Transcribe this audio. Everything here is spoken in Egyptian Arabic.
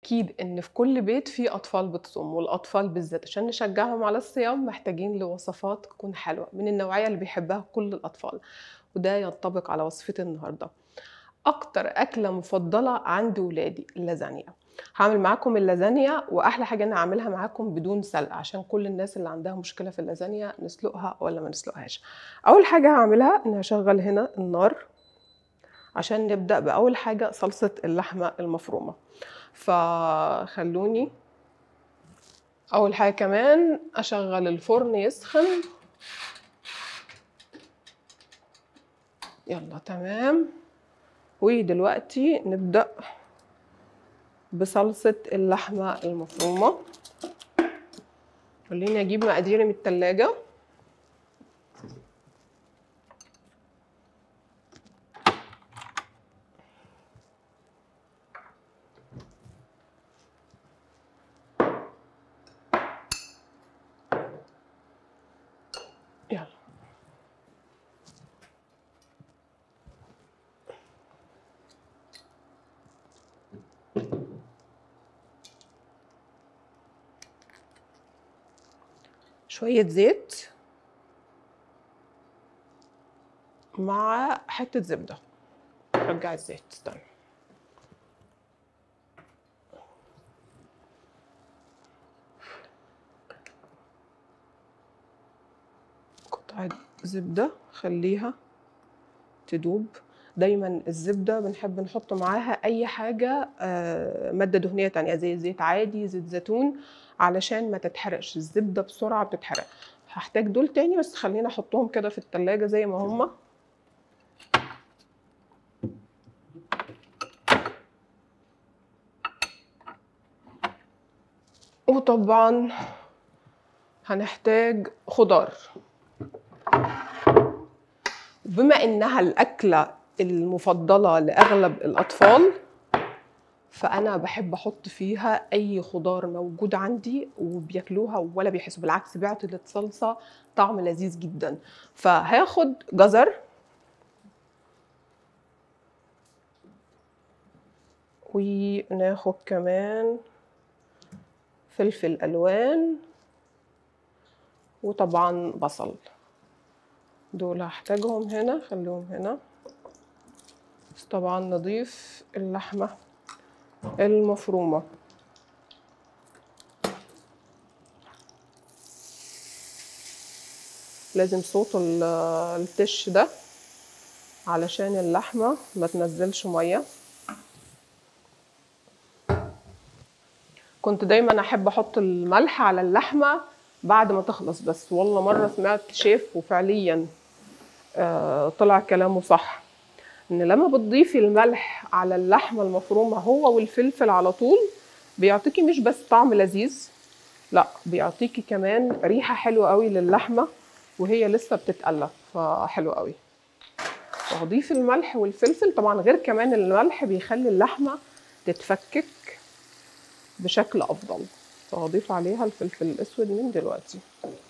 أكيد إن في كل بيت في أطفال بتصوم والأطفال بالذات عشان نشجعهم على الصيام محتاجين لوصفات تكون حلوة من النوعية اللي بيحبها كل الأطفال وده ينطبق على وصفتي النهاردة أكتر أكلة مفضلة عند ولادي اللازانيا هعمل معاكم اللازانيا وأحلى حاجة أنا هعملها معاكم بدون سلق عشان كل الناس اللي عندها مشكلة في اللازانيا نسلقها ولا ما نسلقهاش أول حاجة هعملها إني هشغل هنا النار عشان نبدأ بأول حاجة صلصة اللحمة المفرومة فخلوني أول حاجة كمان أشغل الفرن يسخن يلا تمام ودلوقتي نبدأ بصلصة اللحمة المفرومة خليني أجيب مقاديري من التلاجة يلا شوية زيت مع حتة زبدة رجع الزيت استنى قطعة زبدة خليها تدوب دايما الزبدة بنحب نحط معاها أي حاجة آه، مادة دهنية تانية زي زيت عادي زيت زيتون علشان ما تتحرقش الزبدة بسرعة بتتحرق هحتاج دول تاني بس خلينا احطهم كده في التلاجة زي ما هما وطبعا هنحتاج خضار بما انها الاكله المفضله لاغلب الاطفال فانا بحب احط فيها اي خضار موجود عندي وبياكلوها ولا بيحسوا بالعكس بيعطي للصلصه طعم لذيذ جدا فهاخد جزر وناخد كمان فلفل الوان وطبعا بصل دول هحتاجهم هنا خليهم هنا بس طبعا نضيف اللحمه المفرومة لازم صوت ال- التش ده علشان اللحمة ما تنزلش مية كنت دايما احب احط الملح على اللحمة بعد ما تخلص بس والله مرة سمعت شيف وفعليا آه، طلع كلامه صح ان لما بتضيفي الملح على اللحمه المفرومه هو والفلفل على طول بيعطيكي مش بس طعم لذيذ لا بيعطيكي كمان ريحه حلوه قوي للحمه وهي لسه بتتقلى فحلو قوي وهضيف الملح والفلفل طبعا غير كمان الملح بيخلي اللحمه تتفكك بشكل افضل فهضيف عليها الفلفل الاسود من دلوقتي